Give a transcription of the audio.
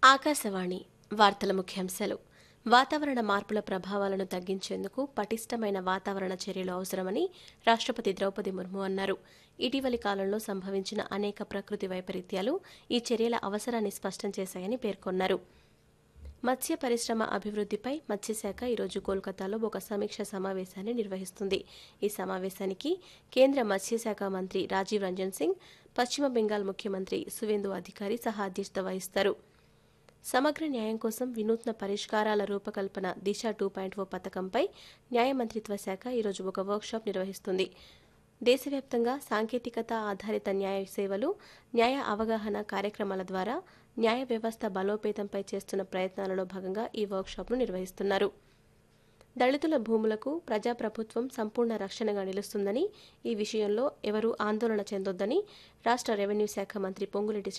ఆకాశవాణి వార్తల ముఖ్యాంశాలు వాతావరణ మార్పుల ప్రభావాలను తగ్గించేందుకు పటిష్టమైన వాతావరణ చర్యలు అవసరమని రాష్ట్రపతి ద్రౌపది ముర్ము అన్నారు ఇటీవలి కాలంలో సంభవించిన అనేక ప్రకృతి వైపరీత్యాలు ఈ చర్యల అవసరాన్ని స్పష్టం చేశాయని పేర్కొన్నారు మత్స్య పరిశ్రమ అభివృద్ధిపై మత్స్యశాఖ ఈరోజు కోల్కతాలో ఒక సమీక్ష సమావేశాన్ని నిర్వహిస్తుంది ఈ సమావేశానికి కేంద్ర మత్స్యశాఖ మంత్రి రాజీవ్ రంజన్ సింగ్ పశ్చిమ బెంగాల్ ముఖ్యమంత్రి సువేందు అధికారి సహా అధ్యక్షత వహిస్తారు సమగ్ర న్యాయం కోసం వినూత్న పరిష్కారాల రూపకల్పన దిశ టూ పాయింట్ ఓ పథకంపై న్యాయ మంత్రిత్వ శాఖ ఈరోజు ఒక వర్క్షాప్ నిర్వహిస్తుంది దేశవ్యాప్తంగా సాంకేతికత ఆధారిత న్యాయ సేవలు న్యాయ అవగాహన కార్యక్రమాల ద్వారా న్యాయ వ్యవస్థ బలోపేతంపై చేస్తున్న ప్రయత్నాలలో భాగంగా ఈ వర్క్షాప్ను నిర్వహిస్తున్నారు దళితుల భూములకు ప్రజాప్రభుత్వం సంపూర్ణ రక్షణగా నిలుస్తుందని ఈ విషయంలో ఎవరూ ఆందోళన చెందొద్దని రాష్ట్ర రెవెన్యూ శాఖ మంత్రి పొంగులేటి